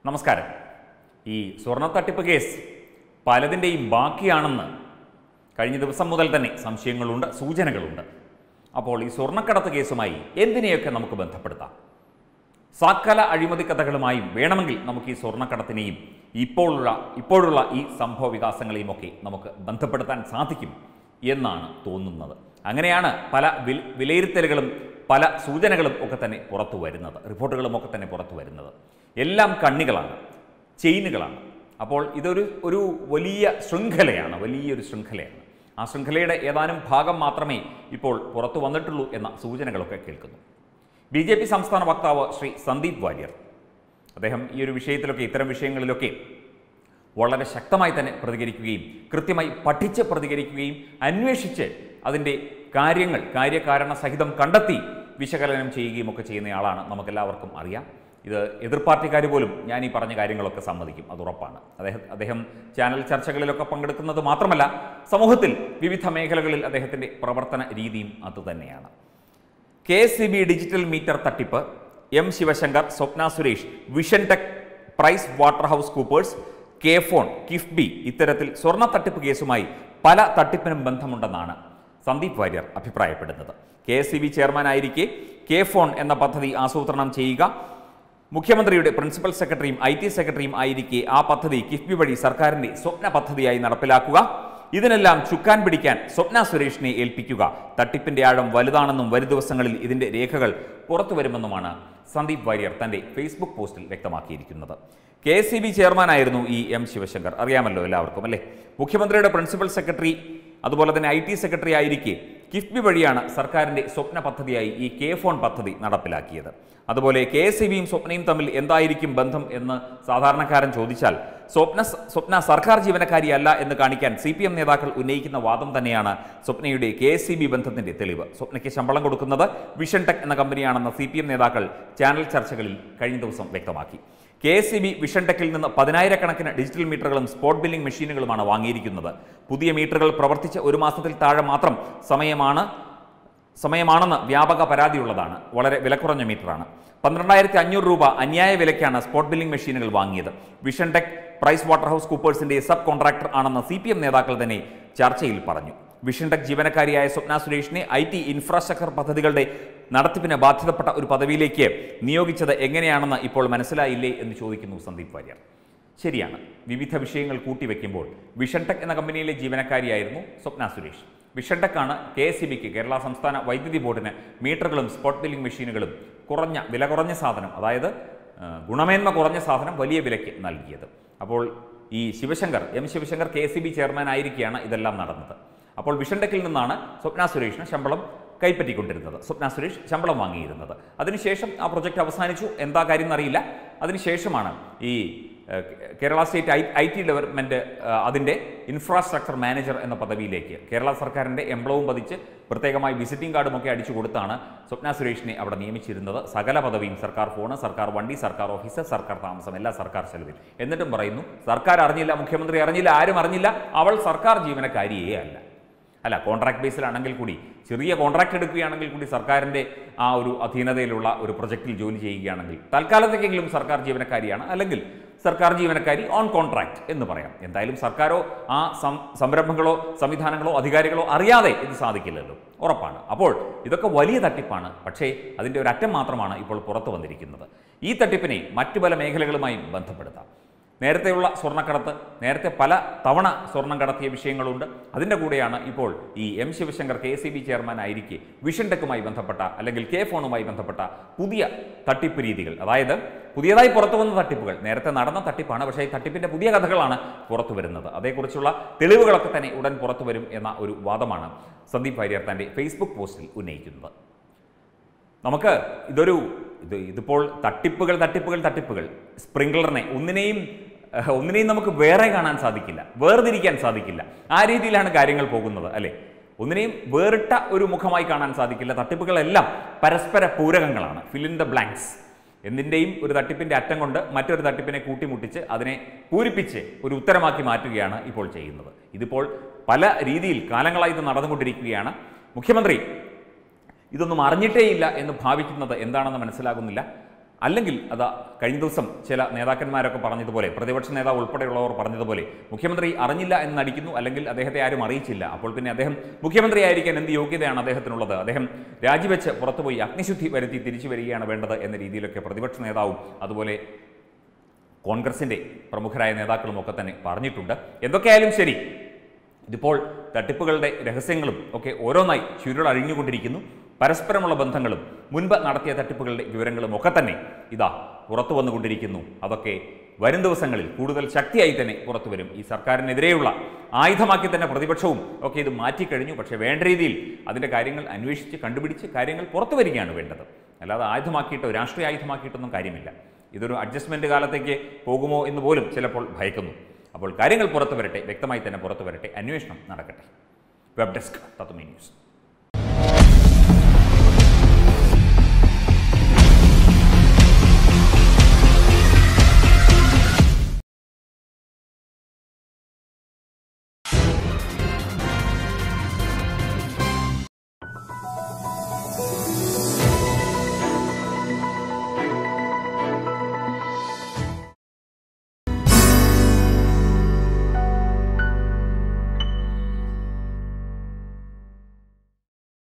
നമസ്കാരം ഈ സ്വർണ്ണത്തട്ടിപ്പ് കേസ് പലതിൻ്റെയും ബാക്കിയാണെന്ന് കഴിഞ്ഞ ദിവസം മുതൽ തന്നെ സംശയങ്ങളുണ്ട് സൂചനകളുണ്ട് അപ്പോൾ ഈ സ്വർണ്ണക്കടത്ത് കേസുമായി എന്തിനെയൊക്കെ നമുക്ക് ബന്ധപ്പെടുത്താം സകല അഴിമതി കഥകളുമായും വേണമെങ്കിൽ നമുക്ക് ഈ സ്വർണ്ണക്കടത്തിനെയും ഇപ്പോഴുള്ള ഇപ്പോഴുള്ള ഈ സംഭവ വികാസങ്ങളെയും ഒക്കെ നമുക്ക് ബന്ധപ്പെടുത്താൻ സാധിക്കും എന്നാണ് തോന്നുന്നത് അങ്ങനെയാണ് പല വിൽ വിലയിരുത്തലുകളും പല സൂചനകളും ഒക്കെ തന്നെ പുറത്തു വരുന്നത് റിപ്പോർട്ടുകളും ഒക്കെ തന്നെ പുറത്തു വരുന്നത് എല്ലാം കണ്ണികളാണ് ചെയിനുകളാണ് അപ്പോൾ ഇതൊരു ഒരു വലിയ ശൃംഖലയാണ് വലിയൊരു ശൃംഖലയാണ് ആ ശൃംഖലയുടെ ഏതാനും ഭാഗം മാത്രമേ ഇപ്പോൾ പുറത്തു വന്നിട്ടുള്ളൂ എന്ന സൂചനകളൊക്കെ കേൾക്കുന്നു ബി ജെ പി സംസ്ഥാന വക്താവ് ശ്രീ സന്ദീപ് വാര്യർ അദ്ദേഹം ഈ ഒരു വിഷയത്തിലൊക്കെ ഇത്തരം വിഷയങ്ങളിലൊക്കെ വളരെ ശക്തമായി തന്നെ പ്രതികരിക്കുകയും കൃത്യമായി പഠിച്ച് പ്രതികരിക്കുകയും അന്വേഷിച്ച് അതിൻ്റെ കാര്യങ്ങൾ കാര്യകാരണ സഹിതം കണ്ടെത്തി വിശകലനം ചെയ്യുകയും ഒക്കെ ചെയ്യുന്നയാളാണ് നമുക്കെല്ലാവർക്കും അറിയാം ഇത് എതിർ പാർട്ടിക്കാർ പോലും ഞാൻ ഈ പറഞ്ഞ കാര്യങ്ങളൊക്കെ സമ്മതിക്കും അത് ഉറപ്പാണ് അദ്ദേഹം അദ്ദേഹം ചാനൽ ചർച്ചകളിലൊക്കെ പങ്കെടുക്കുന്നത് മാത്രമല്ല സമൂഹത്തിൽ വിവിധ മേഖലകളിൽ അദ്ദേഹത്തിൻ്റെ പ്രവർത്തന രീതിയും അതുതന്നെയാണ് K S C B digital meter തട്ടിപ്പ് M Sivasankar Swapna Suresh vision tech price water house coopers K phone KIIFB ഇത്തരത്തിൽ സ്വർണ്ണ തട്ടിപ്പ് കേസുമായി പല തട്ടിപ്പിനും ബന്ധമുണ്ടെന്നാണ് സന്ദീപ് വാര്യർ അഭിപ്രായപ്പെടുന്നത് കെ എസ് സി ബി ചെയർമാനായിരിക്കെ കെ ഫോൺ എന്ന പദ്ധതി ആസൂത്രണം ചെയ്യുക മുഖ്യമന്ത്രിയുടെ പ്രിൻസിപ്പൽ സെക്രട്ടറിയും ഐ ടി സെക്രട്ടറിയും ആയിരിക്കെ ആ പദ്ധതി കിഫ്ബി വഴി സർക്കാരിന്റെ സ്വപ്ന പദ്ധതിയായി നടപ്പിലാക്കുക ഇതിനെല്ലാം ചുക്കാൻ പിടിക്കാൻ സ്വപ്ന സുരേഷിനെ ഏൽപ്പിക്കുക തട്ടിപ്പിന്റെ ആഴം വലുതാണെന്നും വരും ദിവസങ്ങളിൽ ഇതിന്റെ രേഖകൾ പുറത്തു വരുമെന്നുമാണ് സന്ദീപ് വാര്യർ തന്റെ ഫേസ്ബുക്ക് പോസ്റ്റിൽ വ്യക്തമാക്കിയിരിക്കുന്നത് കെ എസ് സി ബി ചെയർമാനായിരുന്നു ഈ എം ശിവശങ്കർ അറിയാമല്ലോ എല്ലാവർക്കും അല്ലേ മുഖ്യമന്ത്രിയുടെ പ്രിൻസിപ്പൽ സെക്രട്ടറി അതുപോലെ തന്നെ ഐ ടി സെക്രട്ടറി ആയിരിക്കെ കിഫ്ബി വഴിയാണ് സർക്കാരിന്റെ സ്വപ്ന പദ്ധതിയായി ഈ കെ ഫോൺ പദ്ധതി നടപ്പിലാക്കിയത് അതുപോലെ കെ എസ് സി ബിയും സ്വപ്നയും തമ്മിൽ എന്തായിരിക്കും ബന്ധം എന്ന് സാധാരണക്കാരൻ ചോദിച്ചാൽ സ്വപ്ന സ്വപ്ന സർക്കാർ ജീവനക്കാരിയല്ല എന്ന് കാണിക്കാൻ സി പി എം നേതാക്കൾ ഉന്നയിക്കുന്ന വാദം തന്നെയാണ് സ്വപ്നയുടെ കെ എസ് സി ബി ബന്ധത്തിന്റെ തെളിവ് സ്വപ്നയ്ക്ക് ശമ്പളം കൊടുക്കുന്നത് വിഷൻ ടെക് എന്ന കമ്പനിയാണെന്ന് സി പി എം നേതാക്കൾ ചാനൽ ചർച്ചകളിൽ കഴിഞ്ഞ ദിവസം വ്യക്തമാക്കി K S C B vision ടെക്കിൽ നിന്ന് പതിനായിരക്കണക്കിന് ഡിജിറ്റൽ മീറ്ററുകളും സ്പോട്ട് ബില്ലിംഗ് മെഷീനുകളുമാണ് വാങ്ങിയിരിക്കുന്നത് പുതിയ മീറ്ററുകൾ പ്രവർത്തിച്ച് ഒരു മാസത്തിൽ താഴെ മാത്രം സമയമാണ് സമയമാണെന്ന് വ്യാപക പരാതിയുള്ളതാണ് വളരെ വിലക്കുറഞ്ഞ മീറ്ററാണ് പന്ത്രണ്ടായിരത്തി അഞ്ഞൂറ് രൂപ അന്യായ വിലയ്ക്കാണ് സ്പോട്ട് ബില്ലിംഗ് മെഷീനുകൾ വാങ്ങിയത് vision tech price water house കൂപ്പേഴ്സിന്റെ സബ് കോൺട്രാക്ടർ ആണെന്ന് സി പി എം നേതാക്കൾ തന്നെ ചർച്ചയിൽ പറഞ്ഞു വിഷൻ ടെക് ജീവനക്കാരിയായ സ്വപ്ന സുരേഷിനെ ഐ ടി ഇൻഫ്രാസ്ട്രക്ചർ പദ്ധതികളുടെ നടത്തിപ്പിന് ബാധ്യതപ്പെട്ട ഒരു പദവിയിലേക്ക് നിയോഗിച്ചത് എങ്ങനെയാണെന്ന് ഇപ്പോൾ മനസ്സിലായില്ലേ എന്ന് ചോദിക്കുന്നു സന്ദീപ് വാര്യർ ശരിയാണ് വിവിധ വിഷയങ്ങൾ കൂട്ടിവെക്കുമ്പോൾ വിഷൻ ടെക് എന്ന കമ്പനിയിലെ ജീവനക്കാരിയായിരുന്നു സ്വപ്ന സുരേഷ് വിഷൻ ടെക് ആണ് കെ എസ് സി ബിക്ക് കേരള സംസ്ഥാന വൈദ്യുതി ബോർഡിന് മീറ്ററുകളും സ്പോട്ട് ബില്ലിംഗ് മെഷീനുകളും കുറഞ്ഞ വില കുറഞ്ഞ സാധനം അതായത് ആ, ഗുണമേന്മ കുറഞ്ഞ സാധനം വലിയ വിലയ്ക്ക് നൽകിയത് അപ്പോൾ ഈ Sivasankar M Sivasankar K S C B chairman ആയിരിക്കെയാണ് ഇതെല്ലാം നടന്നത് അപ്പോൾ വിഷൻ ടെക്കിൽ നിന്നാണ് സ്വപ്ന സുരേഷിന് ശമ്പളം കൈപ്പറ്റിക്കൊണ്ടിരുന്നത് സ്വപ്ന സുരേഷ് ശമ്പളം വാങ്ങിയിരുന്നത് അതിനുശേഷം ആ പ്രൊജക്റ്റ് അവസാനിച്ചു എന്താ കാര്യം എന്നറിയില്ല അതിനുശേഷമാണ് ഈ ഏഹ്, Kerala state I I T development അതിൻ്റെ ഇൻഫ്രാസ്ട്രക്ചർ മാനേജർ എന്ന പദവിയിലേക്ക് കേരള സർക്കാരിൻ്റെ എംബ്ലവും പതിച്ച് പ്രത്യേകമായി വിസിറ്റിംഗ് കാർഡുമൊക്കെ അടിച്ചു കൊടുത്താണ് സ്വപ്ന സുരേഷിനെ അവിടെ നിയമിച്ചിരുന്നത് സകല പദവിയും സർക്കാർ ഫോണ് സർക്കാർ വണ്ടി സർക്കാർ ഓഫീസ് സർക്കാർ താമസം എല്ലാ സർക്കാർ ചെലവിൽ എന്നിട്ടും പറയുന്നു സർക്കാർ അറിഞ്ഞില്ല മുഖ്യമന്ത്രി അറിഞ്ഞില്ല ആരും അറിഞ്ഞില്ല അവൾ സർക്കാർ ജീവനക്കാരിയേ അല്ല അല്ല കോൺട്രാക്ട് ബേസിലാണെങ്കിൽ കൂടി ചെറിയ കോൺട്രാക്ട് എടുക്കുകയാണെങ്കിൽ കൂടി സർക്കാരിൻ്റെ ആ ഒരു അധീനതയിലുള്ള ഒരു പ്രൊജക്റ്റിൽ ജോലി ചെയ്യുകയാണെങ്കിൽ തൽക്കാലത്തേക്കെങ്കിലും സർക്കാർ ജീവനക്കാരിയാണ് അല്ലെങ്കിൽ സർക്കാർ ജീവനക്കാരി ഓൺ കോൺട്രാക്ട് എന്ന് പറയാം എന്തായാലും സർക്കാരോ ആ സം സംരംഭങ്ങളോ സംവിധാനങ്ങളോ അധികാരികളോ അറിയാതെ ഇത് സാധിക്കില്ലല്ലോ ഉറപ്പാണ് അപ്പോൾ ഇതൊക്കെ വലിയ തട്ടിപ്പാണ് പക്ഷേ അതിൻ്റെ ഒരു അറ്റം മാത്രമാണ് ഇപ്പോൾ പുറത്തു വന്നിരിക്കുന്നത് ഈ തട്ടിപ്പിനെ മറ്റു പല മേഖലകളുമായും ബന്ധപ്പെടുത്താം നേരത്തെയുള്ള സ്വർണ്ണക്കടത്ത് നേരത്തെ പല തവണ സ്വർണം കടത്തിയ വിഷയങ്ങളുണ്ട് അതിൻ്റെ കൂടെയാണ് ഇപ്പോൾ ഈ M Sivasankar K C B chairman ആയിരിക്കെ വിഷൻ ടെക്കുമായി ബന്ധപ്പെട്ട അല്ലെങ്കിൽ കെ ഫോണുമായി ബന്ധപ്പെട്ട പുതിയ തട്ടിപ്പ് രീതികൾ അതായത് പുതിയതായി പുറത്തു വന്ന തട്ടിപ്പുകൾ നേരത്തെ നടന്ന തട്ടിപ്പാണ് പക്ഷേ ഈ തട്ടിപ്പിൻ്റെ പുതിയ കഥകളാണ് പുറത്തു വരുന്നത് അതേക്കുറിച്ചുള്ള തെളിവുകളൊക്കെ തന്നെ ഉടൻ പുറത്തു വരും എന്ന ഒരു വാദമാണ് സന്ദീപ് വാര്യർ തൻ്റെ ഫേസ്ബുക്ക് പോസ്റ്റിൽ ഉന്നയിക്കുന്നത് നമുക്ക് ഇതൊരു ഇത് ഇതിപ്പോൾ തട്ടിപ്പുകൾ തട്ടിപ്പുകൾ തട്ടിപ്പുകൾ സ്പ്രിംഗ്ലറിനെ ഒന്നിനെയും ഏഹ്, ഒന്നിനെയും നമുക്ക് വേറെ കാണാൻ സാധിക്കില്ല വേർതിരിക്കാൻ സാധിക്കില്ല ആ രീതിയിലാണ് കാര്യങ്ങൾ പോകുന്നത് അല്ലേ ഒന്നിനെയും വേറിട്ട ഒരു മുഖമായി കാണാൻ സാധിക്കില്ല തട്ടിപ്പുകളെല്ലാം പരസ്പര പൂരകങ്ങളാണ് ഫിൽ ഇൻ ദ ബ്ലാങ്ക്സ് എന്തിൻ്റെയും ഒരു തട്ടിപ്പിൻ്റെ അറ്റം കൊണ്ട് മറ്റൊരു തട്ടിപ്പിനെ കൂട്ടിമുട്ടിച്ച് അതിനെ പൂരിപ്പിച്ച് ഒരു ഉത്തരമാക്കി മാറ്റുകയാണ് ഇപ്പോൾ ചെയ്യുന്നത് ഇതിപ്പോൾ പല രീതിയിൽ കാലങ്ങളായി ഇത് നടന്നുകൊണ്ടിരിക്കുകയാണ് മുഖ്യമന്ത്രി ഇതൊന്നും അറിഞ്ഞിട്ടേയില്ല എന്ന് ഭാവിക്കുന്നത് എന്താണെന്ന് മനസ്സിലാകുന്നില്ല അല്ലെങ്കിൽ അത് കഴിഞ്ഞ ദിവസം ചില നേതാക്കന്മാരൊക്കെ പറഞ്ഞതുപോലെ പ്രതിപക്ഷ നേതാവ് ഉൾപ്പെടെയുള്ളവർ പറഞ്ഞതുപോലെ മുഖ്യമന്ത്രി അറിഞ്ഞില്ല എന്ന് നടിക്കുന്നു അല്ലെങ്കിൽ അദ്ദേഹത്തെ ആരും അറിയിച്ചില്ല അപ്പോൾ പിന്നെ അദ്ദേഹം മുഖ്യമന്ത്രിയായിരിക്കാൻ എന്ത് യോഗ്യതയാണ് അദ്ദേഹത്തിനുള്ളത് അദ്ദേഹം രാജിവെച്ച് പുറത്തുപോയി അഗ്നിശുദ്ധി വരുത്തി തിരിച്ചു വരികയാണ് വേണ്ടത് എന്ന രീതിയിലൊക്കെ പ്രതിപക്ഷ നേതാവും അതുപോലെ കോൺഗ്രസിൻ്റെ പ്രമുഖരായ നേതാക്കളും ഒക്കെ തന്നെ പറഞ്ഞിട്ടുണ്ട് എന്തൊക്കെയായാലും ശരി ഇതിപ്പോൾ തട്ടിപ്പുകളുടെ രഹസ്യങ്ങളും ഒക്കെ ഓരോന്നായി ചുരുളഴിഞ്ഞുകൊണ്ടിരിക്കുന്നു പരസ്പരമുള്ള ബന്ധങ്ങളും മുൻപ് നടത്തിയ തട്ടിപ്പുകളുടെ വിവരങ്ങളും ഒക്കെ തന്നെ ഇതാ പുറത്തു വന്നുകൊണ്ടിരിക്കുന്നു അതൊക്കെ വരും ദിവസങ്ങളിൽ കൂടുതൽ ശക്തിയായി തന്നെ പുറത്തു വരും ഈ സർക്കാരിനെതിരെയുള്ള ആയുധമാക്കി തന്നെ പ്രതിപക്ഷവും ഒക്കെ ഇത് മാറ്റിക്കഴിഞ്ഞു പക്ഷേ വേണ്ട രീതിയിൽ അതിൻ്റെ കാര്യങ്ങൾ അന്വേഷിച്ച് കണ്ടുപിടിച്ച് കാര്യങ്ങൾ പുറത്തു വരികയാണ് വേണ്ടത് അല്ലാതെ ആയുധമാക്കിയിട്ടോ രാഷ്ട്രീയ ആയുധമാക്കിയിട്ടൊന്നും കാര്യമില്ല ഇതൊരു അഡ്ജസ്റ്റ്മെൻറ്റ് കാലത്തേക്ക് പോകുമോ എന്ന് പോലും ചിലപ്പോൾ ഭയക്കുന്നു അപ്പോൾ കാര്യങ്ങൾ പുറത്തു വരട്ടെ വ്യക്തമായി തന്നെ പുറത്തു വരട്ടെ അന്വേഷണം നടക്കട്ടെ വെബ് ഡെസ്ക് തത്വമേ ന്യൂസ്